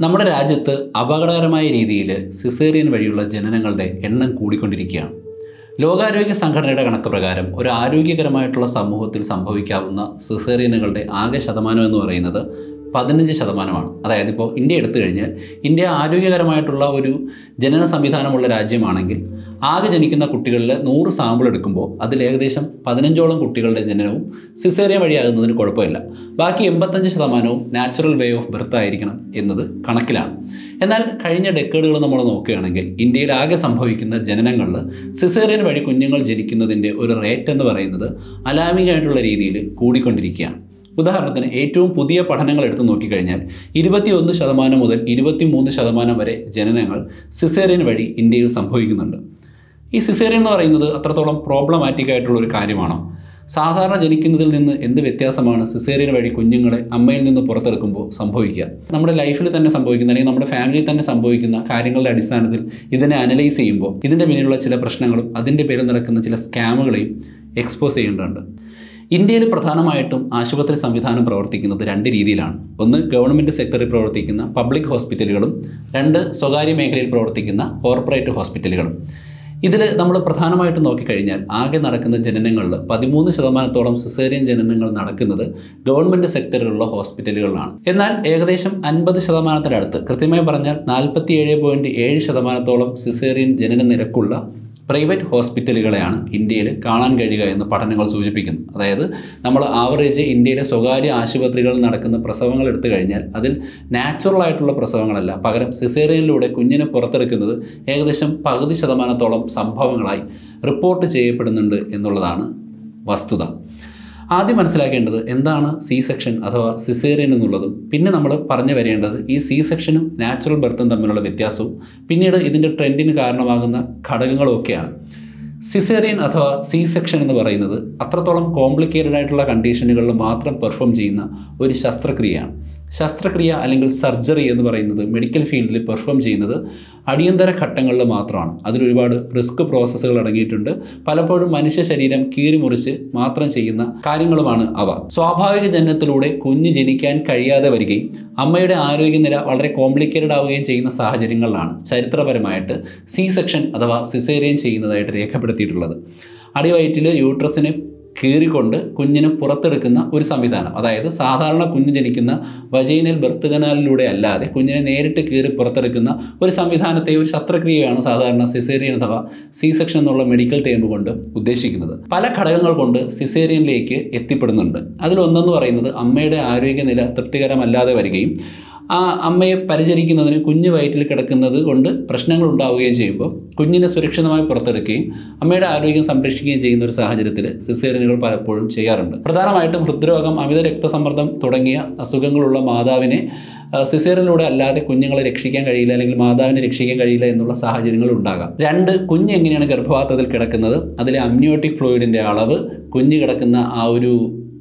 നമ്മുടെ രാജ്യത്ത് അപകടകരമായ രീതിയിൽ സിസേറിയൻ വഴിയുള്ള ജനനങ്ങളുടെ എണ്ണം കൂടിക്കൊണ്ടിരിക്കുകയാണ് ലോകാരോഗ്യ സംഘടനയുടെ കണക്ക് പ്രകാരം ഒരു ആരോഗ്യകരമായിട്ടുള്ള സമൂഹത്തിൽ സംഭവിക്കാവുന്ന സിസേറിയനുകളുടെ ആകെ ശതമാനം എന്ന് പറയുന്നത് പതിനഞ്ച് ശതമാനമാണ് അതായത് ഇപ്പോൾ ഇന്ത്യ എടുത്തു കഴിഞ്ഞാൽ ഇന്ത്യ ആരോഗ്യകരമായിട്ടുള്ള ഒരു ജനന സംവിധാനമുള്ള രാജ്യമാണെങ്കിൽ ആകെ ജനിക്കുന്ന കുട്ടികളിൽ നൂറ് സാമ്പിൾ എടുക്കുമ്പോൾ അതിൽ ഏകദേശം പതിനഞ്ചോളം കുട്ടികളുടെ ജനനവും സിസേറിയൻ വഴിയാകുന്നതിന് കുഴപ്പമില്ല ബാക്കി എൺപത്തഞ്ച് ശതമാനവും നാച്ചുറൽ വേ ഓഫ് ബർത്ത് ആയിരിക്കണം എന്നത് കണക്കിലാണ് എന്നാൽ കഴിഞ്ഞ ഡെക്കേഡുകൾ നമ്മൾ നോക്കുകയാണെങ്കിൽ ഇന്ത്യയിൽ ആകെ സംഭവിക്കുന്ന ജനനങ്ങളിൽ സിസേറിയൻ വഴി കുഞ്ഞുങ്ങൾ ജനിക്കുന്നതിൻ്റെ ഒരു റേറ്റ് എന്ന് പറയുന്നത് അലാമിംഗ് ആയിട്ടുള്ള രീതിയിൽ കൂടിക്കൊണ്ടിരിക്കുകയാണ് ഉദാഹരണത്തിന് ഏറ്റവും പുതിയ പഠനങ്ങൾ എടുത്തു നോക്കിക്കഴിഞ്ഞാൽ ഇരുപത്തിയൊന്ന് ശതമാനം മുതൽ ഇരുപത്തിമൂന്ന് ശതമാനം വരെ ജനനങ്ങൾ സിസേറിയൻ വഴി ഇന്ത്യയിൽ സംഭവിക്കുന്നുണ്ട് ഈ സിസേറിയൻ എന്ന് പറയുന്നത് അത്രത്തോളം പ്രോബ്ലമാറ്റിക് ആയിട്ടുള്ള ഒരു കാര്യമാണോ സാധാരണ ജനിക്കുന്നതിൽ നിന്ന് എന്ത് വ്യത്യാസമാണ് സിസേറിയൻ വഴി കുഞ്ഞുങ്ങളെ അമ്മയിൽ നിന്ന് പുറത്തെടുക്കുമ്പോൾ സംഭവിക്കുക നമ്മുടെ ലൈഫിൽ തന്നെ സംഭവിക്കുന്ന അല്ലെങ്കിൽ നമ്മുടെ ഫാമിലിയിൽ തന്നെ സംഭവിക്കുന്ന കാര്യങ്ങളുടെ അടിസ്ഥാനത്തിൽ ഇതിനെ അനലൈസ് ചെയ്യുമ്പോൾ ഇതിൻ്റെ പിന്നിലുള്ള ചില പ്രശ്നങ്ങളും അതിൻ്റെ പേരിൽ നടക്കുന്ന ചില സ്കാമുകളെയും എക്സ്പോസ് ചെയ്യേണ്ടതുണ്ട് ഇന്ത്യയിൽ പ്രധാനമായിട്ടും ആശുപത്രി സംവിധാനം പ്രവർത്തിക്കുന്നത് രണ്ട് രീതിയിലാണ് ഒന്ന് ഗവൺമെൻറ് സെക്ടറിൽ പ്രവർത്തിക്കുന്ന പബ്ലിക് ഹോസ്പിറ്റലുകളും രണ്ട് സ്വകാര്യ മേഖലയിൽ പ്രവർത്തിക്കുന്ന കോർപ്പറേറ്റ് ഹോസ്പിറ്റലുകളും ഇതിൽ നമ്മൾ പ്രധാനമായിട്ടും നോക്കിക്കഴിഞ്ഞാൽ ആകെ നടക്കുന്ന ജനനങ്ങളിൽ പതിമൂന്ന് ശതമാനത്തോളം സിസേറിയൻ ജനനങ്ങൾ നടക്കുന്നത് ഗവൺമെൻറ് സെക്ടറിലുള്ള ഹോസ്പിറ്റലുകളിലാണ് എന്നാൽ ഏകദേശം അൻപത് ശതമാനത്തിനടുത്ത് കൃത്യമായി പറഞ്ഞാൽ നാൽപ്പത്തി ഏഴ് പോയിൻറ്റ് ഏഴ് ശതമാനത്തോളം സിസേറിയൻ ജനന നിരക്കുള്ള പ്രൈവറ്റ് ഹോസ്പിറ്റലുകളെയാണ് ഇന്ത്യയിൽ കാണാൻ കഴിയുക എന്ന് പഠനങ്ങൾ സൂചിപ്പിക്കുന്നു അതായത് നമ്മൾ ആവറേജ് ഇന്ത്യയിലെ സ്വകാര്യ ആശുപത്രികളിൽ നടക്കുന്ന പ്രസവങ്ങൾ എടുത്തു കഴിഞ്ഞാൽ അതിൽ നാച്ചുറൽ ആയിട്ടുള്ള പ്രസവങ്ങളല്ല പകരം സിസേറിയനിലൂടെ കുഞ്ഞിനെ പുറത്തെടുക്കുന്നത് ഏകദേശം പകുതി ശതമാനത്തോളം സംഭവങ്ങളായി റിപ്പോർട്ട് ചെയ്യപ്പെടുന്നുണ്ട് എന്നുള്ളതാണ് വസ്തുത ആദ്യം മനസ്സിലാക്കേണ്ടത് എന്താണ് സി സെക്ഷൻ അഥവാ സിസേറിയൻ എന്നുള്ളതും പിന്നെ നമ്മൾ പറഞ്ഞു വരേണ്ടത് ഈ സി സെക്ഷനും നാച്ചുറൽ ബർത്തും തമ്മിലുള്ള വ്യത്യാസവും പിന്നീട് ഇതിൻ്റെ ട്രെൻഡിന് കാരണമാകുന്ന ഘടകങ്ങളും ഒക്കെയാണ് സിസേറിയൻ അഥവാ സി സെക്ഷൻ എന്ന് പറയുന്നത് അത്രത്തോളം കോംപ്ലിക്കേറ്റഡ് ആയിട്ടുള്ള കണ്ടീഷനുകളിൽ മാത്രം പെർഫോം ചെയ്യുന്ന ഒരു ശസ്ത്രക്രിയയാണ് ശസ്ത്രക്രിയ അല്ലെങ്കിൽ സർജറി എന്ന് പറയുന്നത് മെഡിക്കൽ ഫീൽഡിൽ പെർഫോം ചെയ്യുന്നത് അടിയന്തര ഘട്ടങ്ങളിൽ മാത്രമാണ് അതിലൊരുപാട് റിസ്ക് പ്രോസസ്സുകൾ അടങ്ങിയിട്ടുണ്ട് പലപ്പോഴും മനുഷ്യ ശരീരം കീറിമുറിച്ച് മാത്രം ചെയ്യുന്ന കാര്യങ്ങളുമാണ് അവ സ്വാഭാവിക ജനനത്തിലൂടെ കുഞ്ഞ് ജനിക്കാൻ കഴിയാതെ വരികയും അമ്മയുടെ ആരോഗ്യനില വളരെ കോംപ്ലിക്കേറ്റഡ് ആവുകയും ചെയ്യുന്ന സാഹചര്യങ്ങളിലാണ് ചരിത്രപരമായിട്ട് സി സെക്ഷൻ അഥവാ സിസേറിയൻ ചെയ്യുന്നതായിട്ട് രേഖപ്പെടുത്തിയിട്ടുള്ളത് അടിവയറ്റിൽ യൂട്രസിനെ കീറിക്കൊണ്ട് കുഞ്ഞിനെ പുറത്തെടുക്കുന്ന ഒരു സംവിധാനം അതായത് സാധാരണ കുഞ്ഞ് ജനിക്കുന്ന വജൈനൽ ബർത്ത് കനാലിലൂടെ അല്ലാതെ കുഞ്ഞിനെ നേരിട്ട് കീറി പുറത്തെടുക്കുന്ന ഒരു സംവിധാനത്തെ ഒരു ശസ്ത്രക്രിയയാണ് സാധാരണ സിസേറിയൻ അഥവാ സി സെക്ഷൻ എന്നുള്ള മെഡിക്കൽ ടേം കൊണ്ട് ഉദ്ദേശിക്കുന്നത് പല ഘടകങ്ങൾ കൊണ്ട് സിസേറിയനിലേക്ക് എത്തിപ്പെടുന്നുണ്ട് അതിലൊന്നെന്ന് പറയുന്നത് അമ്മയുടെ ആരോഗ്യനില തൃപ്തികരമല്ലാതെ വരികയും ആ അമ്മയെ പരിചരിക്കുന്നതിന് കുഞ്ഞ് വയറ്റിൽ കിടക്കുന്നത് കൊണ്ട് പ്രശ്നങ്ങൾ ഉണ്ടാവുകയും ചെയ്യുമ്പോൾ കുഞ്ഞിനെ സുരക്ഷിതമായി പുറത്തെടുക്കുകയും അമ്മയുടെ ആരോഗ്യം സംരക്ഷിക്കുകയും ചെയ്യുന്ന ഒരു സാഹചര്യത്തിൽ സിസേറിയനുകൾ പലപ്പോഴും ചെയ്യാറുണ്ട് പ്രധാനമായിട്ടും ഹൃദ്രോഗം അമിത രക്തസമ്മർദ്ദം തുടങ്ങിയ അസുഖങ്ങളുള്ള മാതാവിനെ സിസേറിയനിലൂടെ അല്ലാതെ കുഞ്ഞുങ്ങളെ രക്ഷിക്കാൻ കഴിയില്ല അല്ലെങ്കിൽ മാതാവിനെ രക്ഷിക്കാൻ കഴിയില്ല എന്നുള്ള സാഹചര്യങ്ങൾ ഉണ്ടാകാം രണ്ട് കുഞ്ഞ് എങ്ങനെയാണ് ഗർഭപാത്രത്തിൽ കിടക്കുന്നത് അതിലെ അമ്നിയോട്ടിക് ഫ്ലൂയിഡിൻ്റെ അളവ് കുഞ്ഞ് കിടക്കുന്ന ആ ഒരു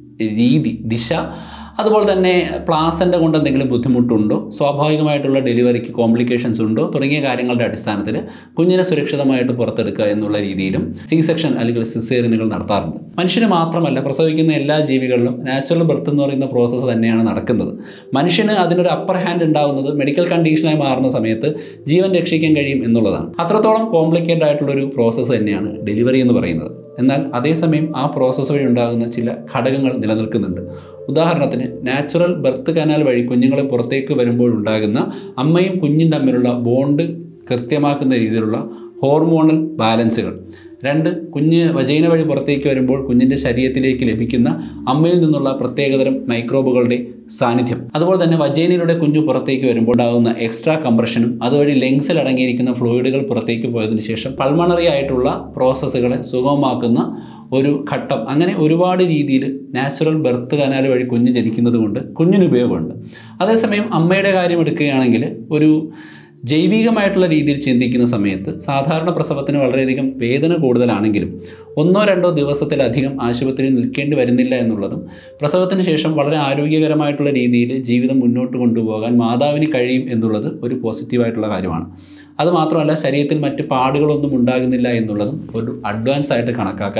രീതി ദിശ അതുപോലെ തന്നെ പ്ലാസൻ്റെ കൊണ്ട് എന്തെങ്കിലും ബുദ്ധിമുട്ടുണ്ടോ സ്വാഭാവികമായിട്ടുള്ള ഡെലിവറിക്ക് കോംപ്ലിക്കേഷൻസ് ഉണ്ടോ തുടങ്ങിയ കാര്യങ്ങളുടെ അടിസ്ഥാനത്തിൽ കുഞ്ഞിനെ സുരക്ഷിതമായിട്ട് പുറത്തെടുക്കുക എന്നുള്ള രീതിയിലും സി സെക്ഷൻ അല്ലെങ്കിൽ സിസേറിയനുകൾ നടത്താറുണ്ട് മനുഷ്യന് മാത്രമല്ല പ്രസവിക്കുന്ന എല്ലാ ജീവികളിലും നാച്ചുറൽ ബർത്ത് എന്ന് പറയുന്ന പ്രോസസ്സ് തന്നെയാണ് നടക്കുന്നത് മനുഷ്യന് അതിനൊരു അപ്പർ ഹാൻഡ് ഉണ്ടാകുന്നത് മെഡിക്കൽ കണ്ടീഷനായി മാറുന്ന സമയത്ത് ജീവൻ രക്ഷിക്കാൻ കഴിയും എന്നുള്ളതാണ് അത്രത്തോളം കോംപ്ലിക്കേറ്റഡ് ആയിട്ടുള്ളൊരു പ്രോസസ്സ് തന്നെയാണ് ഡെലിവറി എന്ന് പറയുന്നത് എന്നാൽ അതേസമയം ആ പ്രോസസ്സ് വഴി ഉണ്ടാകുന്ന ചില ഘടകങ്ങൾ നിലനിൽക്കുന്നുണ്ട് ഉദാഹരണത്തിന് നാച്ചുറൽ ബർത്ത് കനാൽ വഴി കുഞ്ഞുങ്ങളെ പുറത്തേക്ക് വരുമ്പോഴുണ്ടാകുന്ന അമ്മയും കുഞ്ഞും തമ്മിലുള്ള ബോണ്ട് കൃത്യമാക്കുന്ന രീതിയിലുള്ള ഹോർമോണൽ ബാലൻസുകൾ രണ്ട് കുഞ്ഞ് വജൈന വഴി പുറത്തേക്ക് വരുമ്പോൾ കുഞ്ഞിൻ്റെ ശരീരത്തിലേക്ക് ലഭിക്കുന്ന അമ്മയിൽ നിന്നുള്ള പ്രത്യേകതരം മൈക്രോബുകളുടെ സാന്നിധ്യം അതുപോലെ തന്നെ വജൈനയിലൂടെ കുഞ്ഞു പുറത്തേക്ക് വരുമ്പോൾ ഉണ്ടാകുന്ന എക്സ്ട്രാ കംപ്രഷനും അതുവഴി ലെങ്സിൽ അടങ്ങിയിരിക്കുന്ന ഫ്ലൂയിഡുകൾ പുറത്തേക്ക് പോയതിനു ശേഷം പൾമണറി ആയിട്ടുള്ള പ്രോസസ്സുകളെ സുഗമമാക്കുന്ന ഒരു ഘട്ടം അങ്ങനെ ഒരുപാട് രീതിയിൽ നാച്ചുറൽ ബർത്ത് കനാൽ വഴി കുഞ്ഞ് ജനിക്കുന്നത് കൊണ്ട് കുഞ്ഞിന് ഉപയോഗമുണ്ട് അതേസമയം അമ്മയുടെ കാര്യം എടുക്കുകയാണെങ്കിൽ ഒരു ജൈവികമായിട്ടുള്ള രീതിയിൽ ചിന്തിക്കുന്ന സമയത്ത് സാധാരണ പ്രസവത്തിന് വളരെയധികം വേദന കൂടുതലാണെങ്കിലും ഒന്നോ രണ്ടോ ദിവസത്തിലധികം ആശുപത്രിയിൽ നിൽക്കേണ്ടി വരുന്നില്ല എന്നുള്ളതും പ്രസവത്തിന് ശേഷം വളരെ ആരോഗ്യകരമായിട്ടുള്ള രീതിയിൽ ജീവിതം മുന്നോട്ട് കൊണ്ടുപോകാൻ മാതാവിന് കഴിയും എന്നുള്ളത് ഒരു പോസിറ്റീവായിട്ടുള്ള കാര്യമാണ് അതുമാത്രമല്ല ശരീരത്തിൽ മറ്റ് പാടുകളൊന്നും ഉണ്ടാകുന്നില്ല എന്നുള്ളതും ഒരു അഡ്വാൻസ് ആയിട്ട് കണക്കാക്കാൻ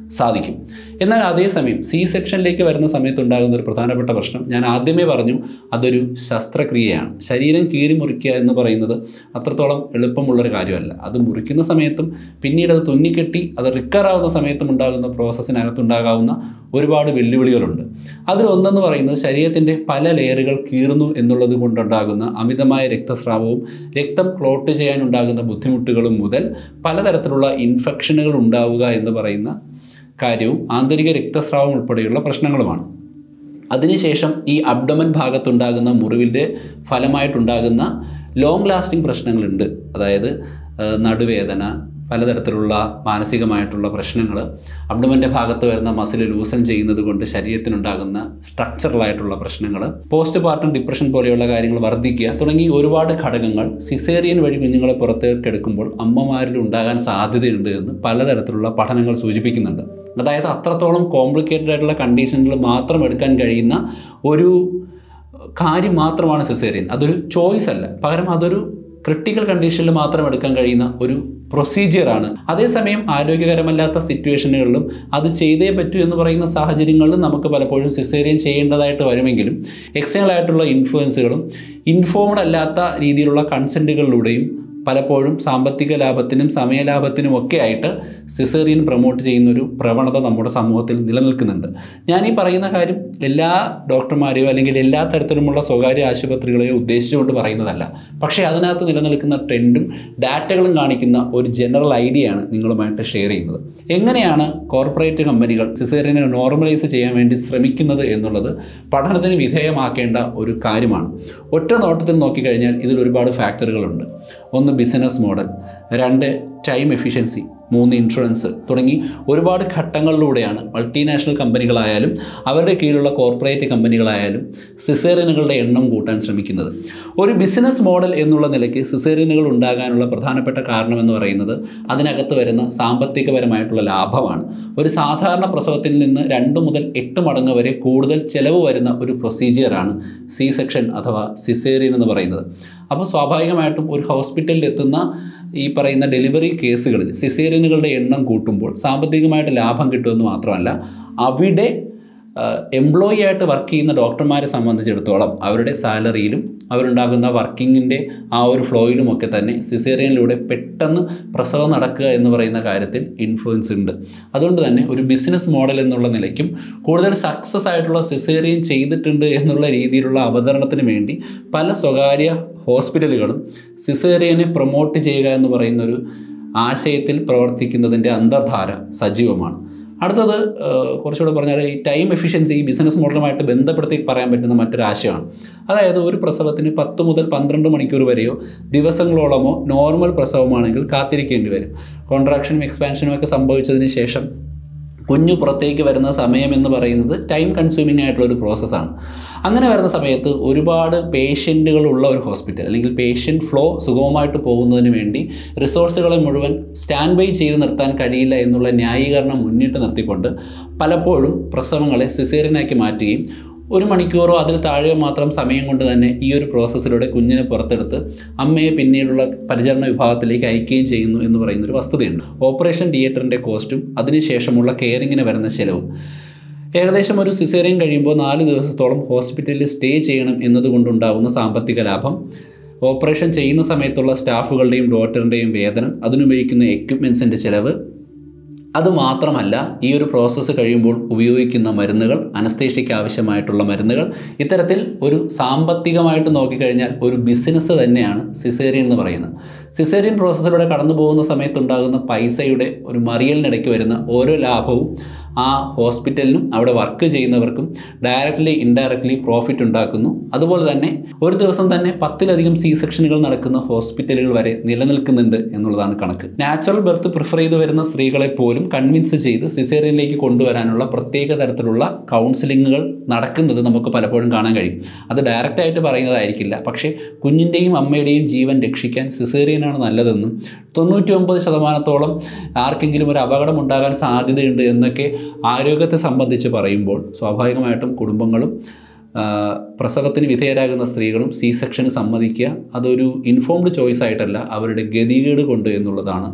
സാധിക്കും എന്നാൽ അതേസമയം സി സെക്ഷനിലേക്ക് വരുന്ന സമയത്ത് ഉണ്ടാകുന്ന ഒരു പ്രധാനപ്പെട്ട പ്രശ്നം ഞാൻ ആദ്യമേ പറഞ്ഞു അതൊരു ശസ്ത്രക്രിയയാണ് ശരീരം കീറി മുറിക്കുക എന്ന് പറയുന്നത് അത്രത്തോളം എളുപ്പമുള്ളൊരു കാര്യമല്ല അത് മുറിക്കുന്ന സമയത്തും പിന്നീട് അത് തുന്നിക്കെട്ടി അത് റിക്കവർ ആവുന്ന സമയത്തും ഉണ്ടാകുന്ന പ്രോസസ്സിനകത്തുണ്ടാകാവുന്ന ഒരുപാട് വെല്ലുവിളികളുണ്ട് അതിലൊന്നെന്ന് പറയുന്നത് ശരീരത്തിൻ്റെ പല ലെയറുകൾ കീറുന്നു എന്നുള്ളത് കൊണ്ടുണ്ടാകുന്ന അമിതമായ രക്തസ്രാവവും രക്തം ക്ലോട്ട് ചെയ്യാനുണ്ടാകുന്ന ബുദ്ധിമുട്ടുകളും മുതൽ പലതരത്തിലുള്ള ഇൻഫെക്ഷനുകൾ ഉണ്ടാവുക എന്ന് പറയുന്ന കാര്യവും ആന്തരിക രക്തസ്രാവം ഉൾപ്പെടെയുള്ള പ്രശ്നങ്ങളുമാണ് അതിനുശേഷം ഈ അബ്ഡമൻ ഭാഗത്തുണ്ടാകുന്ന മുറിവിൻ്റെ ഫലമായിട്ടുണ്ടാകുന്ന ലോങ് ലാസ്റ്റിംഗ് പ്രശ്നങ്ങളുണ്ട് അതായത് ആ, നടുവേദന പലതരത്തിലുള്ള മാനസികമായിട്ടുള്ള പ്രശ്നങ്ങൾ അബ്ഡമൻ്റെ ഭാഗത്ത് വരുന്ന മസിൽ ലൂസൻ ചെയ്യുന്നത് കൊണ്ട് ശരീരത്തിനുണ്ടാകുന്ന സ്ട്രക്ചറലായിട്ടുള്ള പ്രശ്നങ്ങൾ പോസ്റ്റ് പാർട്ടം ഡിപ്രഷൻ പോലെയുള്ള കാര്യങ്ങൾ വർദ്ധിക്കുക തുടങ്ങി ഒരുപാട് ഘടകങ്ങൾ സിസേറിയൻ വഴി കുഞ്ഞുങ്ങളെ പുറത്തേക്ക് എടുക്കുമ്പോൾ അമ്മമാരിൽ ഉണ്ടാകാൻ സാധ്യതയുണ്ട് എന്ന് പലതരത്തിലുള്ള പഠനങ്ങൾ സൂചിപ്പിക്കുന്നുണ്ട് അതായത് അത്രത്തോളം കോംപ്ലിക്കേറ്റഡ് ആയിട്ടുള്ള കണ്ടീഷനുകൾ മാത്രം എടുക്കാൻ കഴിയുന്ന ഒരു കാര്യം മാത്രമാണ് സിസേറിയൻ അതൊരു ചോയ്സ് അല്ല പകരം അതൊരു ക്രിട്ടിക്കൽ കണ്ടീഷനിൽ മാത്രം എടുക്കാൻ കഴിയുന്ന ഒരു പ്രൊസീജിയറാണ് അതേസമയം ആരോഗ്യകരമല്ലാത്ത സിറ്റുവേഷനുകളിലും അത് ചെയ്തേ പറ്റൂ എന്ന് പറയുന്ന സാഹചര്യങ്ങളിലും നമുക്ക് പലപ്പോഴും സിസേറിയൻ ചെയ്യേണ്ടതായിട്ട് വരുമെങ്കിലും എക്സ്റ്റേണൽ ആയിട്ടുള്ള ഇൻഫ്ലുവൻസുകളും ഇൻഫോംഡ് അല്ലാത്ത രീതിയിലുള്ള കൺസെൻറ്റുകളിലൂടെയും പലപ്പോഴും സാമ്പത്തിക ലാഭത്തിനും സമയലാഭത്തിനും ഒക്കെ ആയിട്ട് സിസേറിയൻ പ്രൊമോട്ട് ചെയ്യുന്ന ഒരു പ്രവണത നമ്മുടെ സമൂഹത്തിൽ നിലനിൽക്കുന്നുണ്ട് ഞാൻ ഈ പറയുന്ന കാര്യം എല്ലാ ഡോക്ടർമാരെയോ അല്ലെങ്കിൽ എല്ലാ തരത്തിലുമുള്ള സ്വകാര്യ ആശുപത്രികളെയോ ഉദ്ദേശിച്ചുകൊണ്ട് പറയുന്നതല്ല പക്ഷേ അതിനകത്ത് നിലനിൽക്കുന്ന ട്രെൻഡും ഡാറ്റകളും കാണിക്കുന്ന ഒരു ജനറൽ ഐഡിയ ആണ് നിങ്ങളുമായിട്ട് ഷെയർ ചെയ്യുന്നത് എങ്ങനെയാണ് കോർപ്പറേറ്റ് കമ്പനികൾ സിസേറിയനെ നോർമലൈസ് ചെയ്യാൻ വേണ്ടി ശ്രമിക്കുന്നത് എന്നുള്ളത് പഠനത്തിന് വിധേയമാക്കേണ്ട ഒരു കാര്യമാണ് ഒറ്റ നോട്ടത്തിൽ നോക്കിക്കഴിഞ്ഞാൽ ഇതിൽ ഒരുപാട് ഫാക്ടറുകളുണ്ട് ഒന്ന് ബിസിനസ് മോഡൽ രണ്ട് ടൈം എഫിഷ്യൻസി മൂന്ന് ഇൻഷുറൻസ് തുടങ്ങി ഒരുപാട് ഘട്ടങ്ങളിലൂടെയാണ് മൾട്ടിനാഷണൽ കമ്പനികളായാലും അവരുടെ കീഴിലുള്ള കോർപ്പറേറ്റ് കമ്പനികളായാലും സിസേറിയനുകളുടെ എണ്ണം കൂട്ടാൻ ശ്രമിക്കുന്നത് ഒരു ബിസിനസ് മോഡൽ എന്നുള്ള നിലയ്ക്ക് സിസേറിയനുകൾ ഉണ്ടാകാനുള്ള പ്രധാനപ്പെട്ട കാരണം എന്ന് പറയുന്നത് അതിനകത്ത് വരുന്ന സാമ്പത്തികപരമായിട്ടുള്ള ലാഭമാണ് ഒരു സാധാരണ പ്രസവത്തിൽ നിന്ന് രണ്ട് മുതൽ എട്ട് മടങ്ങ് വരെ കൂടുതൽ ചെലവ് വരുന്ന ഒരു പ്രൊസീജിയറാണ് സി സെക്ഷൻ അഥവാ സിസേറിയൻ എന്ന് പറയുന്നത് അപ്പോൾ സ്വാഭാവികമായിട്ടും ഒരു ഹോസ്പിറ്റലിൽ എത്തുന്ന ഈ പറയുന്ന ഡെലിവറി കേസുകളിൽ സിസേറിയനുകളുടെ എണ്ണം കൂട്ടുമ്പോൾ സാമ്പത്തികമായിട്ട് ലാഭം കിട്ടുമെന്ന് മാത്രമല്ല അവിടെ എംപ്ലോയി ആയിട്ട് വർക്ക് ചെയ്യുന്ന ഡോക്ടർമാരെ സംബന്ധിച്ചിടത്തോളം അവരുടെ സാലറിയിലും അവരുണ്ടാകുന്ന വർക്കിങ്ങിൻ്റെ ആ ഒരു ഫ്ലോയിലും ഒക്കെ തന്നെ സിസേറിയനിലൂടെ പെട്ടെന്ന് പ്രസവം നടക്കുക എന്ന് പറയുന്ന കാര്യത്തിൽ ഇൻഫ്ലുവൻസ് ഉണ്ട് അതുകൊണ്ട് തന്നെ ഒരു ബിസിനസ് മോഡൽ എന്നുള്ള നിലയ്ക്കും കൂടുതൽ സക്സസ് ആയിട്ടുള്ള സിസേറിയൻ ചെയ്തിട്ടുണ്ട് എന്നുള്ള രീതിയിലുള്ള അവതരണത്തിന് വേണ്ടി പല സ്വകാര്യ ഹോസ്പിറ്റലുകളും സിസേറിയനെ പ്രൊമോട്ട് ചെയ്യുക എന്ന് പറയുന്ന ഒരു ആശയത്തിൽ പ്രവർത്തിക്കുന്നതിൻ്റെ അന്തർധാര സജീവമാണ് അടുത്തത് ഏഹ്, കുറച്ചുകൂടെ പറഞ്ഞാൽ ഈ ടൈം എഫിഷ്യൻസി ബിസിനസ് മോഡലുമായിട്ട് ബന്ധപ്പെടുത്തി പറയാൻ പറ്റുന്ന മറ്റൊരു ആശയമാണ് അതായത് ഒരു പ്രസവത്തിന് പത്ത് മുതൽ പന്ത്രണ്ട് മണിക്കൂർ വരെയോ ദിവസങ്ങളോളമോ നോർമൽ പ്രസവമാണെങ്കിൽ കാത്തിരിക്കേണ്ടി വരും കോൺട്രാക്ഷനും എക്സ്പാൻഷനും ഒക്കെ സംഭവിച്ചതിന് ശേഷം കുഞ്ഞു പുറത്തേക്ക് വരുന്ന സമയം എന്ന് പറയുന്നത് ടൈം കൺസ്യൂമിംഗ് ആയിട്ടുള്ള ഒരു പ്രോസസ്സാണ് അങ്ങനെ വരുന്ന സമയത്ത് ഒരുപാട് പേഷ്യൻറ്റുകളുള്ള ഒരു ഹോസ്പിറ്റൽ അല്ലെങ്കിൽ പേഷ്യൻ്റ് ഫ്ലോ സുഗമമായിട്ട് പോകുന്നതിന് വേണ്ടി റിസോഴ്സുകളെ മുഴുവൻ സ്റ്റാൻഡ് ബൈ ചെയ്ത് നിർത്താൻ കഴിയില്ല എന്നുള്ള ന്യായീകരണം മുന്നിട്ട് നിർത്തിക്കൊണ്ട് പലപ്പോഴും പ്രസവങ്ങളെ സിസേറിയനാക്കി മാറ്റുകയും ഒരു മണിക്കൂറോ അതിൽ താഴെയോ മാത്രം സമയം കൊണ്ട് തന്നെ ഈ ഒരു പ്രോസസ്സിലൂടെ കുഞ്ഞിനെ പുറത്തെടുത്ത് അമ്മയെ പിന്നീടുള്ള പരിചരണ വിഭാഗത്തിലേക്ക് അയക്കുകയും ചെയ്യുന്നു എന്ന് പറയുന്ന ഒരു വസ്തുതയുണ്ട് ഓപ്പറേഷൻ തിയേറ്ററിൻ്റെ കോസ്റ്റും അതിനുശേഷമുള്ള കെയറിങ്ങിന് വരുന്ന ചിലവും ഏകദേശം ഒരു സിസേറിയൻ കഴിയുമ്പോൾ നാല് ദിവസത്തോളം ഹോസ്പിറ്റലിൽ സ്റ്റേ ചെയ്യണം എന്നതുകൊണ്ടുണ്ടാകുന്ന സാമ്പത്തിക ലാഭം ഓപ്പറേഷൻ ചെയ്യുന്ന സമയത്തുള്ള സ്റ്റാഫുകളുടെയും ഡോക്ടറിൻ്റെയും വേതനം അതിനുപയോഗിക്കുന്ന എക്യുപ്മെൻസിൻ്റെ ചിലവ് അതുമാത്രമല്ല ഈ ഒരു പ്രോസസ്സ് കഴിയുമ്പോൾ ഉപയോഗിക്കുന്ന മരുന്നുകൾ അനസ്തേഷ്യയ്ക്ക് ആവശ്യമായിട്ടുള്ള മരുന്നുകൾ ഇത്തരത്തിൽ ഒരു സാമ്പത്തികമായിട്ട് നോക്കിക്കഴിഞ്ഞാൽ ഒരു ബിസിനസ് തന്നെയാണ് സിസേറിയൻ എന്ന് പറയുന്നത് സിസേറിയൻ പ്രോസസ്സിലൂടെ കടന്നു പോകുന്ന സമയത്തുണ്ടാകുന്ന പൈസയുടെ ഒരു മറിയലിനിടയ്ക്ക് വരുന്ന ഓരോ ലാഭവും ആ ഹോസ്പിറ്റലിനും അവിടെ വർക്ക് ചെയ്യുന്നവർക്കും ഡയറക്റ്റ്ലി ഇൻഡയറക്റ്റ്ലി പ്രോഫിറ്റ് ഉണ്ടാക്കുന്നു അതുപോലെ തന്നെ ഒരു ദിവസം തന്നെ പത്തിലധികം സി സെക്ഷനുകൾ നടക്കുന്ന ഹോസ്പിറ്റലുകൾ വരെ നിലനിൽക്കുന്നുണ്ട് എന്നുള്ളതാണ് കണക്ക് നാച്ചുറൽ ബർത്ത് പ്രിഫർ ചെയ്ത് വരുന്ന സ്ത്രീകളെ പോലും കൺവിൻസ് ചെയ്ത് സിസേറിയനിലേക്ക് കൊണ്ടുവരാനുള്ള പ്രത്യേക തരത്തിലുള്ള കൗൺസിലിങ്ങുകൾ നടക്കുന്നത് നമുക്ക് പലപ്പോഴും കാണാൻ കഴിയും അത് ഡയറക്റ്റായിട്ട് പറയുന്നതായിരിക്കില്ല പക്ഷേ കുഞ്ഞിൻ്റെയും അമ്മയുടെയും ജീവൻ രക്ഷിക്കാൻ സിസേറിയനാണ് നല്ലതെന്നും തൊണ്ണൂറ്റി ഒമ്പത് ശതമാനത്തോളം ആർക്കെങ്കിലും ഒരു അപകടം ഉണ്ടാകാൻ സാധ്യതയുണ്ട് എന്നൊക്കെ ആരോഗ്യത്തെ സംബന്ധിച്ച് പറയുമ്പോൾ സ്വാഭാവികമായിട്ടും കുടുംബങ്ങളും ആ, പ്രസവത്തിന് വിധേയരാകുന്ന സ്ത്രീകളും സി സെക്ഷന് സമ്മതിക്കുക അതൊരു ഇൻഫോംഡ് ചോയ്സ് ആയിട്ടല്ല അവരുടെ ഗതികേട് കൊണ്ട് എന്നുള്ളതാണ്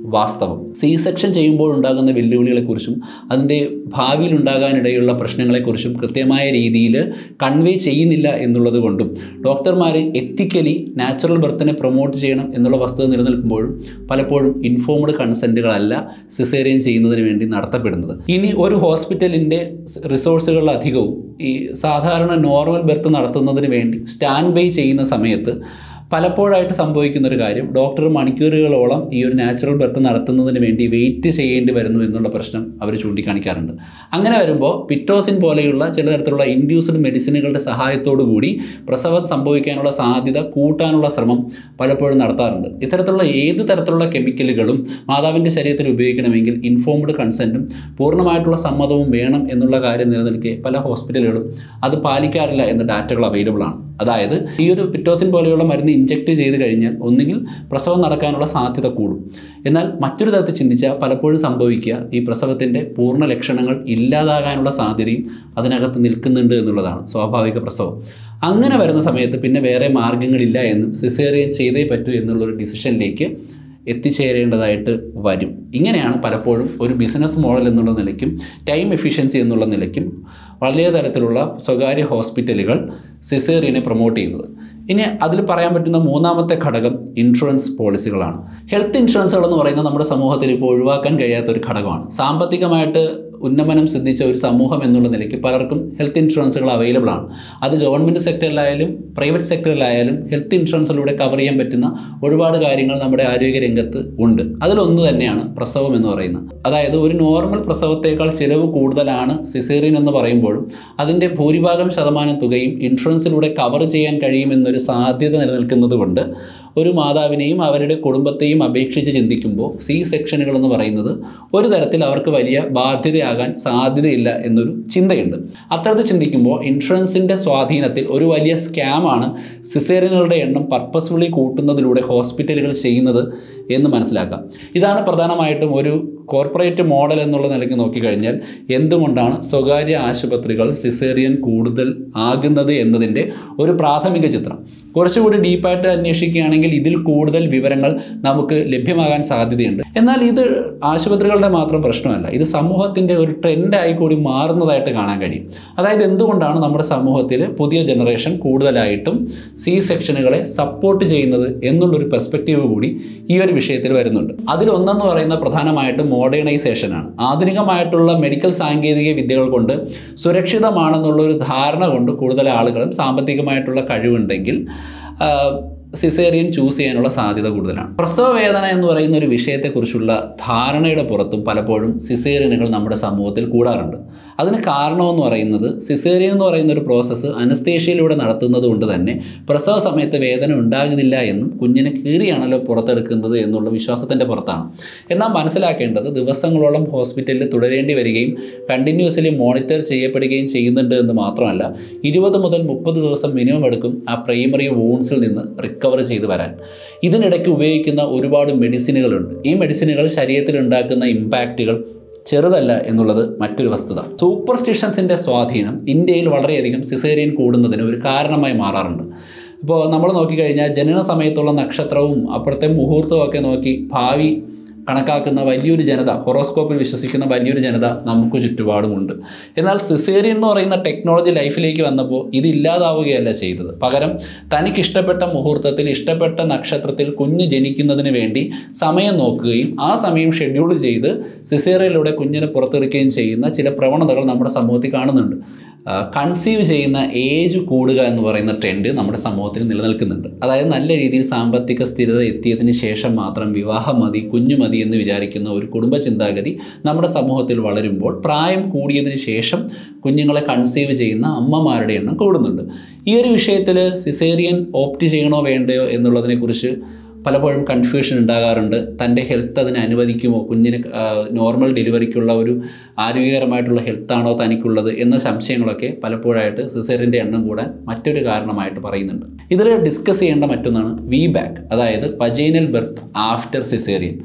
വാസ്തവം സി സെക്ഷൻ ചെയ്യുമ്പോൾ ഉണ്ടാകുന്ന വെല്ലുവിളികളെക്കുറിച്ചും അതിൻ്റെ ഭാവിയിൽ ഉണ്ടാകാനിടയുള്ള പ്രശ്നങ്ങളെക്കുറിച്ചും കൃത്യമായ രീതിയിൽ കൺവേ ചെയ്യുന്നില്ല എന്നുള്ളത് കൊണ്ടും ഡോക്ടർമാർ എത്തിക്കലി നാച്ചുറൽ ബർത്തിനെ പ്രൊമോട്ട് ചെയ്യണം എന്നുള്ള വസ്തുത നിലനിൽക്കുമ്പോഴും പലപ്പോഴും ഇൻഫോംഡ് കൺസെൻറ്റുകളല്ല സിസേറിയൻ ചെയ്യുന്നതിന് വേണ്ടി നടത്തപ്പെടുന്നത് ഇനി ഒരു ഹോസ്പിറ്റലിൻ്റെ റിസോഴ്സുകളിലധികവും ഈ സാധാരണ നോർമൽ ബെർത്ത് നടത്തുന്നതിന് വേണ്ടി സ്റ്റാൻഡ് ബൈ ചെയ്യുന്ന സമയത്ത് പലപ്പോഴായിട്ട് സംഭവിക്കുന്ന ഒരു കാര്യം ഡോക്ടർ മണിക്കൂറുകളോളം ഈ ഒരു നാച്ചുറൽ ബർത്ത് നടത്തുന്നതിന് വേണ്ടി വെയിറ്റ് ചെയ്യേണ്ടി വരുന്നു എന്നുള്ള പ്രശ്നം അവർ ചൂണ്ടിക്കാണിക്കാറുണ്ട് അങ്ങനെ വരുമ്പോൾ പിറ്റോസിൻ പോലെയുള്ള ചില തരത്തിലുള്ള ഇൻഡ്യൂസ്ഡ് മെഡിസിനുകളുടെ സഹായത്തോടു കൂടി പ്രസവം സംഭവിക്കാനുള്ള സാധ്യത കൂട്ടാനുള്ള ശ്രമം പലപ്പോഴും നടത്താറുണ്ട് ഇത്തരത്തിലുള്ള ഏത് തരത്തിലുള്ള കെമിക്കലുകളും മാതാവിൻ്റെ ശരീരത്തിൽ ഉപയോഗിക്കണമെങ്കിൽ ഇൻഫോംഡ് കൺസെൻറ്റും പൂർണ്ണമായിട്ടുള്ള സമ്മതവും വേണം എന്നുള്ള കാര്യം നിലനിൽക്കെ പല ഹോസ്പിറ്റലുകളും അത് പാലിക്കാറില്ല എന്ന ഡാറ്റകൾ അവൈലബിൾ ആണ് അതായത് ഈ ഒരു പിറ്റോസിൻ പോലെയുള്ള മരുന്ന് ഇഞ്ചെക്ട് ചെയ്ത് കഴിഞ്ഞാൽ ഒന്നുകിൽ പ്രസവം നടക്കാനുള്ള സാധ്യത കൂടും എന്നാൽ മറ്റൊരു തരത്തിൽ ചിന്തിച്ചാൽ പലപ്പോഴും സംഭവിക്കുക ഈ പ്രസവത്തിൻ്റെ പൂർണ്ണ ലക്ഷണങ്ങൾ ഇല്ലാതാകാനുള്ള സാധ്യതയും അതിനകത്ത് നിൽക്കുന്നുണ്ട് എന്നുള്ളതാണ് സ്വാഭാവിക പ്രസവം അങ്ങനെ വരുന്ന സമയത്ത് പിന്നെ വേറെ മാർഗങ്ങളില്ല എന്നും സിസേറിയൻ ചെയ്തേ പറ്റൂ എന്നുള്ളൊരു ഡിസിഷനിലേക്ക് എത്തിച്ചേരേണ്ടതായിട്ട് വരും ഇങ്ങനെയാണ് പലപ്പോഴും ഒരു ബിസിനസ് മോഡൽ എന്നുള്ള നിലയ്ക്കും ടൈം എഫിഷ്യൻസി എന്നുള്ള നിലയ്ക്കും വളരെ തരത്തിലുള്ള സ്വകാര്യ ഹോസ്പിറ്റലുകൾ സിസേറിയനെ പ്രൊമോട്ട് ചെയ്യുന്നത് ഇനി അതിൽ പറയാൻ പറ്റുന്ന മൂന്നാമത്തെ ഘടകം ഇൻഷുറൻസ് പോളിസികളാണ് ഹെൽത്ത് ഇൻഷുറൻസുകൾ എന്ന് പറയുന്നത് നമ്മുടെ സമൂഹത്തിൽ ഇപ്പോൾ ഒഴിവാക്കാൻ കഴിയാത്ത ഒരു ഘടകമാണ് സാമ്പത്തികമായിട്ട് ഉന്നമനം സിദ്ധിച്ച ഒരു സമൂഹം എന്നുള്ള നിലയ്ക്ക് പലർക്കും ഹെൽത്ത് ഇൻഷുറൻസുകൾ അവൈലബിൾ ആണ് അത് ഗവൺമെൻറ് സെക്ടറിലായാലും പ്രൈവറ്റ് സെക്ടറിലായാലും ഹെൽത്ത് ഇൻഷുറൻസിലൂടെ കവർ ചെയ്യാൻ പറ്റുന്ന ഒരുപാട് കാര്യങ്ങൾ നമ്മുടെ ആരോഗ്യ രംഗത്ത് ഉണ്ട് അതിലൊന്ന് തന്നെയാണ് പ്രസവം എന്ന് പറയുന്നത് അതായത് ഒരു നോർമൽ പ്രസവത്തേക്കാൾ ചിലവ് കൂടുതലാണ് സിസേറിയൻ എന്ന് പറയുമ്പോഴും അതിൻ്റെ ഭൂരിഭാഗം ശതമാനം തുകയും ഇൻഷുറൻസിലൂടെ കവർ ചെയ്യാൻ കഴിയുമെന്നൊരു സാധ്യത നിലനിൽക്കുന്നത് കൊണ്ട് ഒരു മാതാവിനെയും അവരുടെ കുടുംബത്തെയും അപേക്ഷിച്ച് ചിന്തിക്കുമ്പോൾ സി സെക്ഷനുകൾ എന്ന് പറയുന്നത് ഒരു തരത്തിൽ അവർക്ക് വലിയ ബാധ്യതയാകാൻ സാധ്യതയില്ല എന്നൊരു ചിന്തയുണ്ട് അത്തരത്തിൽ ചിന്തിക്കുമ്പോൾ ഇൻഷുറൻസിൻ്റെ സ്വാധീനത്തിൽ ഒരു വലിയ സ്കാമാണ് സിസേറിയനുകളുടെ എണ്ണം പർപ്പസ്ഫുള്ളി കൂട്ടുന്നതിലൂടെ ഹോസ്പിറ്റലുകൾ ചെയ്യുന്നത് എന്ന് മനസ്സിലാക്കാം ഇതാണ് പ്രധാനമായിട്ടും ഒരു കോർപ്പറേറ്റ് മോഡൽ എന്നുള്ള നിലയ്ക്ക് നോക്കിക്കഴിഞ്ഞാൽ എന്തുകൊണ്ടാണ് സ്വകാര്യ ആശുപത്രികൾ സിസേറിയൻ കൂടുതൽ ആകുന്നത് എന്നതിൻ്റെ ഒരു പ്രാഥമിക ചിത്രം കുറച്ചുകൂടി ഡീപ്പായിട്ട് അന്വേഷിക്കുകയാണെങ്കിൽ ഇതിൽ കൂടുതൽ വിവരങ്ങൾ നമുക്ക് ലഭ്യമാകാൻ സാധ്യതയുണ്ട് എന്നാൽ ഇത് ആശുപത്രികളുടെ മാത്രം പ്രശ്നമല്ല ഇത് സമൂഹത്തിൻ്റെ ഒരു ട്രെൻഡായി കൂടി മാറുന്നതായിട്ട് കാണാൻ കഴിയും അതായത് എന്തുകൊണ്ടാണ് നമ്മുടെ സമൂഹത്തിൽ പുതിയ ജനറേഷൻ കൂടുതലായിട്ടും സി സെക്ഷനുകളെ സപ്പോർട്ട് ചെയ്യുന്നത് എന്നുള്ളൊരു പെർസ്പെക്റ്റീവ് കൂടി ഈ ഒരു വിഷയത്തിൽ വരുന്നുണ്ട് അതിലൊന്നെന്ന് പറയുന്ന പ്രധാനമായിട്ടും മോഡേണൈസേഷനാണ് ആധുനികമായിട്ടുള്ള മെഡിക്കൽ സാങ്കേതിക വിദ്യകൾ കൊണ്ട് സുരക്ഷിതമാണെന്നുള്ള ഒരു ധാരണ കൊണ്ട് കൂടുതൽ ആളുകളും സാമ്പത്തികമായിട്ടുള്ള കഴിവുണ്ടെങ്കിൽ ആ, സിസേറിയൻ ചൂസ് ചെയ്യാനുള്ള സാധ്യത കൂടുതലാണ് പ്രസവ വേദന എന്ന് പറയുന്ന ഒരു വിഷയത്തെക്കുറിച്ചുള്ള ധാരണയുടെ പുറത്തും പലപ്പോഴും സിസേറിയനുകൾ നമ്മുടെ സമൂഹത്തിൽ കൂടാറുണ്ട് അതിന് കാരണമെന്ന് പറയുന്നത് സിസേറിയൻ എന്ന് പറയുന്ന ഒരു പ്രോസസ്സ് അനസ്തേഷ്യയിലൂടെ നടത്തുന്നത് കൊണ്ട് തന്നെ പ്രസവ സമയത്ത് വേദന ഉണ്ടാകുന്നില്ല എന്നും കുഞ്ഞിനെ കീറിയാണല്ലോ പുറത്തെടുക്കുന്നത് എന്നുള്ള വിശ്വാസത്തിൻ്റെ പുറത്താണ് എന്നാൽ മനസ്സിലാക്കേണ്ടത് ദിവസങ്ങളോളം ഹോസ്പിറ്റലിൽ തുടരേണ്ടി വരികയും കണ്ടിന്യൂസ്ലി മോണിറ്റർ ചെയ്യപ്പെടുകയും ചെയ്യുന്നുണ്ട് എന്ന് മാത്രമല്ല ഇരുപത് മുതൽ മുപ്പത് ദിവസം മിനിമം എടുക്കും ആ പ്രൈമറി വൂൺസിൽ നിന്ന് റിക്കവർ ചെയ്ത് വരാൻ ഇതിനിടയ്ക്ക് ഉപയോഗിക്കുന്ന ഒരുപാട് മെഡിസിനുകളുണ്ട് ഈ മെഡിസിനുകൾ ശരീരത്തിൽ ഉണ്ടാക്കുന്ന ഇമ്പാക്റ്റുകൾ ചെറുതല്ല എന്നുള്ളത് മറ്റൊരു വസ്തുത സൂപ്പർസ്റ്റിഷൻസിൻ്റെ സ്വാധീനം ഇന്ത്യയിൽ വളരെയധികം സിസേറിയൻ കൂടുന്നതിന് ഒരു കാരണമായി മാറാറുണ്ട് ഇപ്പോൾ നമ്മൾ നോക്കിക്കഴിഞ്ഞാൽ ജനന സമയത്തുള്ള നക്ഷത്രവും അപ്പുറത്തെ മുഹൂർത്തവും ഒക്കെ നോക്കി ഭാവി കണക്കാക്കുന്ന വലിയൊരു ജനത ഹൊറോസ്കോപ്പിൽ വിശ്വസിക്കുന്ന വലിയൊരു ജനത നമുക്ക് ചുറ്റുപാടുമുണ്ട് എന്നാൽ സിസേറിയൻ എന്ന് പറയുന്ന ടെക്നോളജി ലൈഫിലേക്ക് വന്നപ്പോൾ ഇത് ഇല്ലാതാവുകയല്ല ചെയ്തത് പകരം തനിക്ക് ഇഷ്ടപ്പെട്ട മുഹൂർത്തത്തിൽ ഇഷ്ടപ്പെട്ട നക്ഷത്രത്തിൽ കുഞ്ഞ് ജനിക്കുന്നതിന് വേണ്ടി സമയം നോക്കുകയും ആ സമയം ഷെഡ്യൂൾ ചെയ്ത് സിസേറിയനിലൂടെ കുഞ്ഞിനെ പുറത്തെടുക്കുകയും ചെയ്യുന്ന ചില പ്രവണതകൾ നമ്മുടെ സമൂഹത്തിൽ കാണുന്നുണ്ട് കൺസീവ് ചെയ്യുന്ന ഏജ് കൂടുക എന്ന് പറയുന്ന ട്രെൻഡ് നമ്മുടെ സമൂഹത്തിൽ നിലനിൽക്കുന്നുണ്ട് അതായത് നല്ല രീതിയിൽ സാമ്പത്തിക സ്ഥിരത എത്തിയതിന് ശേഷം മാത്രം വിവാഹം മതി കുഞ്ഞു മതി എന്ന് വിചാരിക്കുന്ന ഒരു കുടുംബ ചിന്താഗതി നമ്മുടെ സമൂഹത്തിൽ വളരുമ്പോൾ പ്രായം കൂടിയതിന് ശേഷം കുഞ്ഞുങ്ങളെ കൺസീവ് ചെയ്യുന്ന അമ്മമാരുടെ എണ്ണം കൂടുന്നുണ്ട് ഈ ഒരു വിഷയത്തിൽ സിസേറിയൻ ഓപ്റ്റ് ചെയ്യണോ വേണ്ടയോ എന്നുള്ളതിനെക്കുറിച്ച് പലപ്പോഴും കൺഫ്യൂഷൻ ഉണ്ടാകാറുണ്ട് തൻ്റെ ഹെൽത്ത് അതിനെ അനുവദിക്കുമോ കുഞ്ഞിന് നോർമൽ ഡെലിവറിക്കുള്ള ഒരു ആരോഗ്യകരമായിട്ടുള്ള ഹെൽത്താണോ തനിക്കുള്ളത് എന്ന സംശയങ്ങളൊക്കെ പലപ്പോഴായിട്ട് സിസേറിൻ്റെ എണ്ണം കൂടാൻ മറ്റൊരു കാരണമായിട്ട് പറയുന്നുണ്ട് ഇതിൽ ഡിസ്കസ് ചെയ്യേണ്ട മറ്റൊന്നാണ് വി ബാക്ക് അതായത് വജൈനൽ ബെർത്ത് ആഫ്റ്റർ സിസേറിയൻ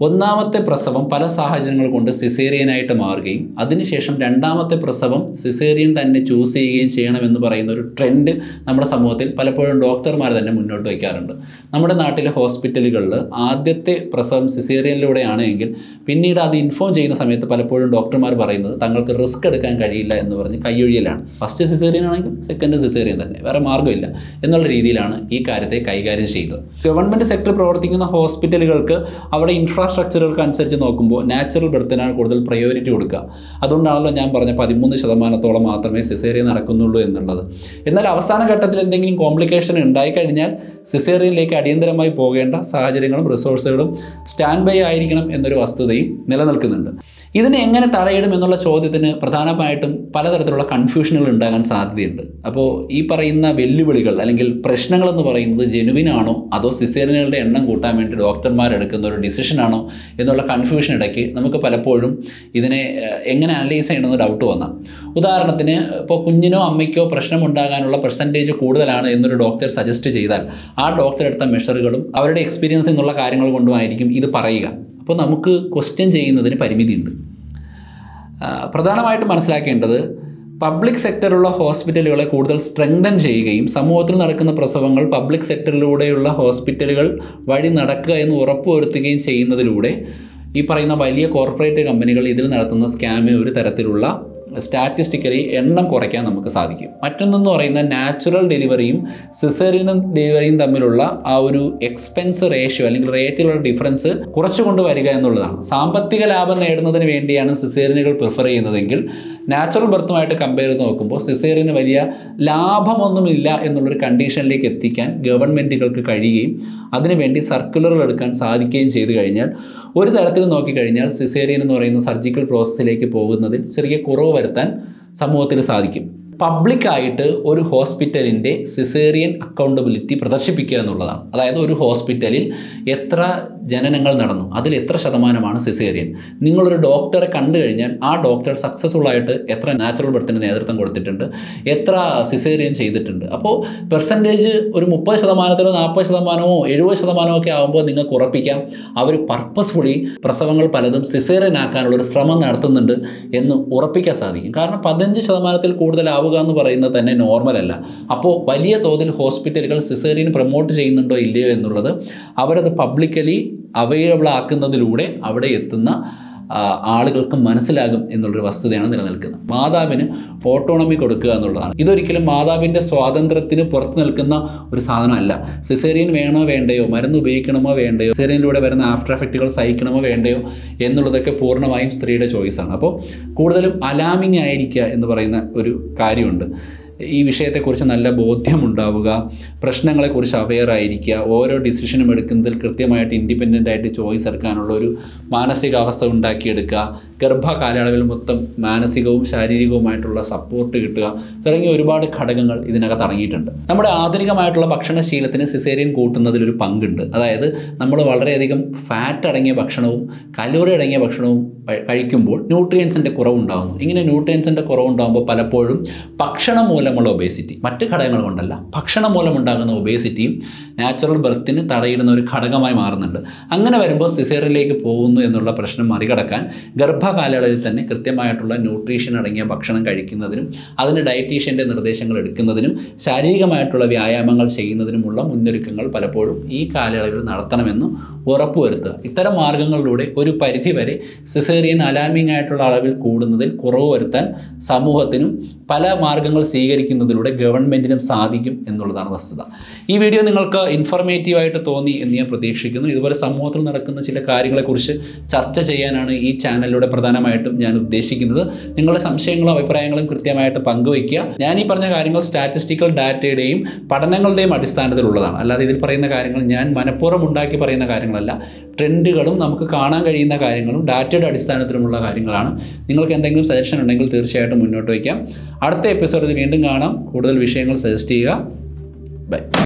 ഒന്നാമത്തെ പ്രസവം പല സാഹചര്യങ്ങൾ കൊണ്ട് സിസേറിയനായിട്ട് മാറുകയും അതിനുശേഷം രണ്ടാമത്തെ പ്രസവം സിസേറിയൻ തന്നെ ചൂസ് ചെയ്യുകയും ചെയ്യണമെന്ന് പറയുന്ന ഒരു ട്രെൻഡ് നമ്മുടെ സമൂഹത്തിൽ പലപ്പോഴും ഡോക്ടർമാർ തന്നെ മുന്നോട്ട് വയ്ക്കാറുണ്ട് നമ്മുടെ നാട്ടിലെ ഹോസ്പിറ്റലുകളിൽ ആദ്യത്തെ പ്രസവം സിസേറിയനിലൂടെയാണ് എങ്കിൽ പിന്നീട് അത് ഇൻഫോം ചെയ്യുന്ന സമയത്ത് പലപ്പോഴും ഡോക്ടർമാർ പറയുന്നത് തങ്ങൾക്ക് റിസ്ക് എടുക്കാൻ കഴിയില്ല എന്ന് പറഞ്ഞ് കൈയൊഴിയലാണ് ഫസ്റ്റ് സിസേറിയൻ ആണെങ്കിൽ സെക്കൻഡ് സിസേറിയൻ തന്നെ വേറെ മാർഗ്ഗമില്ല എന്നുള്ള രീതിയിലാണ് ഈ കാര്യത്തെ കൈകാര്യം ചെയ്തത് ഗവൺമെൻറ് സെക്ടർ പ്രവർത്തിക്കുന്ന ഹോസ്പിറ്റലുകൾക്ക് അവിടെ ഇൻഫ്രാസ്ട്രക്ചറുകൾക്ക് അനുസരിച്ച് നോക്കുമ്പോൾ നാച്ചുറൽ ബർത്തിനാണ് കൂടുതൽ പ്രയോറിറ്റി കൊടുക്കുക അതുകൊണ്ടാണല്ലോ ഞാൻ പറഞ്ഞ പതിമൂന്ന് ശതമാനത്തോളം മാത്രമേ സിസേറിയൻ നടക്കുന്നുള്ളൂ എന്നുള്ളത് എന്നാൽ അവസാന ഘട്ടത്തിൽ എന്തെങ്കിലും കോംപ്ലിക്കേഷൻ ഉണ്ടായിക്കഴിഞ്ഞാൽ സിസേറിയനിലേക്ക് അടിയന്തരമായി പോകേണ്ട സാഹചര്യങ്ങളും റിസോഴ്സുകളും സ്റ്റാൻഡ് ബൈ ആയിരിക്കണം എന്നൊരു വസ്തുതയും നിലനിൽക്കുന്നുണ്ട് ഇതിനെ എങ്ങനെ തടയിടും എന്നുള്ള ചോദ്യത്തിന് പ്രധാനമായിട്ടും പലതരത്തിലുള്ള കൺഫ്യൂഷനുകൾ ഉണ്ടാകാൻ സാധ്യതയുണ്ട് അപ്പോൾ ഈ പറയുന്ന വെല്ലുവിളികൾ അല്ലെങ്കിൽ പ്രശ്നങ്ങൾ എന്ന് പറയുന്നത് ജെനുവിനാണോ അതോ സിസേറിയനുകളുടെ എണ്ണം കൂട്ടാൻ വേണ്ടി ഡോക്ടർമാർ എടുക്കുന്ന ഒരു ഡിസിഷനാണോ എന്നുള്ള കൺഫ്യൂഷൻ ഇടയ്ക്ക് നമുക്ക് പലപ്പോഴും ഇതിനെ ഏഹ്, എങ്ങനെ അനലൈസ് ചെയ്യണമെന്ന് ഡൗട്ട് വന്നാം ഉദാഹരണത്തിന് ഇപ്പോൾ കുഞ്ഞിനോ അമ്മയ്ക്കോ പ്രശ്നം ഉണ്ടാകാനുള്ള പെർസെൻറ്റേജ് കൂടുതലാണ് എന്നൊരു ഡോക്ടർ സജസ്റ്റ് ചെയ്താൽ ആ ഡോക്ടർ എടുത്ത മെഷറുകളും അവരുടെ എക്സ്പീരിയൻസിൽ നിന്നുള്ള കാര്യങ്ങൾ കൊണ്ടുമായിരിക്കും ഇത് പറയുക അപ്പോൾ നമുക്ക് ക്വസ്റ്റ്യൻ ചെയ്യുന്നതിന് പരിമിതിയുണ്ട് ആ, പ്രധാനമായിട്ടും മനസ്സിലാക്കേണ്ടത് പബ്ലിക് സെക്ടറിലുള്ള ഹോസ്പിറ്റലുകളെ കൂടുതൽ സ്ട്രെങ്തൻ ചെയ്യുകയും സമൂഹത്തിൽ നടക്കുന്ന പ്രസവങ്ങൾ പബ്ലിക് സെക്ടറിലൂടെയുള്ള ഹോസ്പിറ്റലുകൾ വഴി നടക്കുക എന്ന് ഉറപ്പുവരുത്തുകയും ചെയ്യുന്നതിലൂടെ ഈ പറയുന്ന വലിയ കോർപ്പറേറ്റ് കമ്പനികൾ ഇതിൽ നടത്തുന്ന സ്കാമിന് ഒരു തരത്തിലുള്ള സ്റ്റാറ്റിസ്റ്റിക്കലി എണ്ണം കുറയ്ക്കാൻ നമുക്ക് സാധിക്കും മറ്റൊന്നെന്ന് പറയുന്ന നാച്ചുറൽ ഡെലിവറിയും സിസേറിയൻ ഡെലിവറിയും തമ്മിലുള്ള ആ ഒരു എക്സ്പെൻസ് റേഷ്യോ അല്ലെങ്കിൽ റേറ്റിലുള്ള ഡിഫറൻസ് കുറച്ചു കൊണ്ടുവരിക എന്നുള്ളതാണ് സാമ്പത്തിക ലാഭം നേടുന്നതിന് വേണ്ടിയാണ് സിസേറിയനുകൾ പ്രിഫർ ചെയ്യുന്നതെങ്കിൽ നാച്ചുറൽ ബർത്തുമായിട്ട് കമ്പയർ ചെയ്ത് നോക്കുമ്പോൾ സിസേറിയന് വലിയ ലാഭമൊന്നുമില്ല എന്നുള്ളൊരു കണ്ടീഷനിലേക്ക് എത്തിക്കാൻ ഗവൺമെൻറ്റുകൾക്ക് കഴിയുകയും അതിനുവേണ്ടി സർക്കുലറുകൾ എടുക്കാൻ സാധിക്കുകയും ചെയ്തു കഴിഞ്ഞാൽ ഒരു തരത്തിൽ നോക്കിക്കഴിഞ്ഞാൽ സിസേറിയൻ എന്ന് പറയുന്ന സർജിക്കൽ പ്രോസസ്സിലേക്ക് പോകുന്നതിൽ ചെറിയ കുറവ് വരുത്താൻ സമൂഹത്തിന് സാധിക്കും പബ്ലിക്കായിട്ട് ഒരു ഹോസ്പിറ്റലിൻ്റെ സിസേറിയൻ അക്കൗണ്ടബിലിറ്റി പ്രദർശിപ്പിക്കുക എന്നുള്ളതാണ് അതായത് ഒരു ഹോസ്പിറ്റലിൽ എത്ര ജനനങ്ങൾ നടന്നു അതിൽ എത്ര ശതമാനമാണ് സിസേറിയൻ നിങ്ങളൊരു ഡോക്ടറെ കണ്ടു കഴിഞ്ഞാൽ ആ ഡോക്ടർ സക്സസ്ഫുൾ ആയിട്ട് എത്ര നാച്ചുറൽ ബർത്തിന് നേതൃത്വം കൊടുത്തിട്ടുണ്ട് എത്ര സിസേറിയൻ ചെയ്തിട്ടുണ്ട് അപ്പോൾ പെർസെൻറ്റേജ് ഒരു മുപ്പത് ശതമാനത്തിലോ നാൽപ്പത് ശതമാനമോ എഴുപത് ശതമാനമോ ഒക്കെ ആകുമ്പോൾ നിങ്ങൾക്ക് ഉറപ്പിക്കാം അവർ പർപ്പസ്ഫുള്ളി പ്രസവങ്ങൾ പലതും സിസേറിയൻ ആക്കാനുള്ള ഒരു ശ്രമം നടത്തുന്നുണ്ട് എന്ന് ഉറപ്പിക്കാൻ സാധിക്കും കാരണം പതിനഞ്ച് ശതമാനത്തിൽ കൂടുതലാവുക എന്ന് പറയുന്നത് തന്നെ നോർമൽ അല്ല അപ്പോൾ വലിയ തോതിൽ ഹോസ്പിറ്റലുകൾ സിസേറിയൻ പ്രൊമോട്ട് ചെയ്യുന്നുണ്ടോ ഇല്ലയോ എന്നുള്ളത് അവരത് പബ്ലിക്കലി അവൈലബിൾ ആക്കുന്നതിലൂടെ അവിടെ എത്തുന്ന ആ, ആളുകൾക്ക് മനസ്സിലാകും എന്നുള്ളൊരു വസ്തുതയാണ് നിലനിൽക്കുന്നത് മാതാവിന് ഓട്ടോണമി കൊടുക്കുക എന്നുള്ളതാണ് ഇതൊരിക്കലും മാതാവിൻ്റെ സ്വാതന്ത്ര്യത്തിന് പുറത്ത് നിൽക്കുന്ന ഒരു സാധനമല്ല സിസേറിയൻ വേണോ വേണ്ടയോ മരുന്ന് ഉപയോഗിക്കണമോ വേണ്ടയോ സിസേറിയനിലൂടെ വരുന്ന ആഫ്റ്റർ എഫക്റ്റുകൾ സഹിക്കണമോ വേണ്ടയോ എന്നുള്ളതൊക്കെ പൂർണ്ണമായും സ്ത്രീയുടെ ചോയ്സാണ് അപ്പോൾ കൂടുതലും അലാമിങ് ആയിരിക്കുക എന്ന് പറയുന്ന ഒരു കാര്യമുണ്ട് ഈ വിഷയത്തെക്കുറിച്ച് നല്ല ബോധ്യമുണ്ടാവുക പ്രശ്നങ്ങളെക്കുറിച്ച് അവെയർ ആയിരിക്കുക ഓരോ ഡിസിഷനും എടുക്കുന്നതിൽ കൃത്യമായിട്ട് ഇൻഡിപെൻഡൻ്റ് ആയിട്ട് ചോയ്സ് എടുക്കാനുള്ള ഒരു മാനസികാവസ്ഥ ഉണ്ടാക്കിയെടുക്കുക ഗർഭകാലയളവിൽ മൊത്തം മാനസികവും ശാരീരികവുമായിട്ടുള്ള സപ്പോർട്ട് കിട്ടുക തുടങ്ങിയ ഒരുപാട് ഘടകങ്ങൾ ഇതിനകത്ത് അടങ്ങിയിട്ടുണ്ട് നമ്മുടെ ആധുനികമായിട്ടുള്ള ഭക്ഷണശീലത്തിന് സിസേറിയൻ കൂട്ടുന്നതിൽ ഒരു പങ്കുണ്ട് അതായത് നമ്മൾ വളരെയധികം ഫാറ്റ് അടങ്ങിയ ഭക്ഷണവും കലോറി അടങ്ങിയ ഭക്ഷണവും കഴി- കഴിക്കുമ്പോൾ ന്യൂട്രിയൻസിൻ്റെ കുറവുണ്ടാകുന്നു ഇങ്ങനെ ന്യൂട്രിയൻസിൻ്റെ കുറവുണ്ടാകുമ്പോൾ പലപ്പോഴും ഭക്ഷണം മൂലമുള്ള ഒബേസിറ്റി മറ്റ് ഘടകങ്ങൾ കൊണ്ടല്ല ഭക്ഷണം മൂലമുണ്ടാകുന്ന ഒബേസിറ്റിയും നാച്ചുറൽ ബർത്തിന് തടയിടുന്ന ഒരു ഘടകമായി മാറുന്നുണ്ട് അങ്ങനെ വരുമ്പോൾ സിസേറിയനിലേക്ക് പോകുന്നു എന്നുള്ള പ്രശ്നം മറികടക്കാൻ ഗർഭകാലയളവിൽ തന്നെ കൃത്യമായിട്ടുള്ള ന്യൂട്രീഷൻ അടങ്ങിയ ഭക്ഷണം കഴിക്കുന്നതിനും അതിന് ഡയറ്റീഷ്യൻ്റെ നിർദ്ദേശങ്ങൾ എടുക്കുന്നതിനും ശാരീരികമായിട്ടുള്ള വ്യായാമങ്ങൾ ചെയ്യുന്നതിനുമുള്ള മുന്നൊരുക്കങ്ങൾ പലപ്പോഴും ഈ കാലയളവിൽ നടത്തണമെന്നും ഉറപ്പുവരുത്തുക ഇത്തരം മാർഗങ്ങളിലൂടെ ഒരു പരിധിവരെ സിസേറിയൻ അലാമിംഗ് ആയിട്ടുള്ള അളവിൽ കൂടുന്നതിൽ കുറവ് വരുത്താൻ സമൂഹത്തിനും പല മാർഗങ്ങൾ സ്വീകരിക്കുന്നതിലൂടെ ഗവൺമെൻറ്റിനും സാധിക്കും എന്നുള്ളതാണ് വസ്തുത ഈ വീഡിയോ നിങ്ങൾക്ക് ഇൻഫർമേറ്റീവ് ആയിട്ട് തോന്നി എന്ന് ഞാൻ പ്രതീക്ഷിക്കുന്നു ഇതുപോലെ സമൂഹത്തിൽ നടക്കുന്ന ചില കാര്യങ്ങളെക്കുറിച്ച് ചർച്ച ചെയ്യാനാണ് ഈ ചാനലിലൂടെ പ്രധാനമായിട്ടും ഞാൻ ഉദ്ദേശിക്കുന്നത് നിങ്ങളുടെ സംശയങ്ങളും അഭിപ്രായങ്ങളും കൃത്യമായിട്ട് പങ്കുവയ്ക്കുക ഞാൻ ഈ പറഞ്ഞ കാര്യങ്ങൾ സ്റ്റാറ്റിസ്റ്റിക്കൽ ഡാറ്റയുടെയും പഠനങ്ങളുടെയും അടിസ്ഥാനത്തിലുള്ളതാണ് അല്ലാതെ ഇതിൽ പറയുന്ന കാര്യങ്ങൾ ഞാൻ മനഃപൂർവ്വം ഉണ്ടാക്കി പറയുന്ന കാര്യങ്ങളല്ല ട്രെൻഡുകളും നമുക്ക് കാണാൻ കഴിയുന്ന കാര്യങ്ങളും ഡാറ്റയുടെ അടിസ്ഥാനത്തിലുമുള്ള കാര്യങ്ങളാണ് നിങ്ങൾക്ക് എന്തെങ്കിലും സജഷൻ ഉണ്ടെങ്കിൽ തീർച്ചയായിട്ടും മുന്നോട്ട് വയ്ക്കാം അടുത്ത എപ്പിസോഡിൽ വീണ്ടും കാണാം കൂടുതൽ വിഷയങ്ങൾ സജസ്റ്റ് ചെയ്യുക ബൈ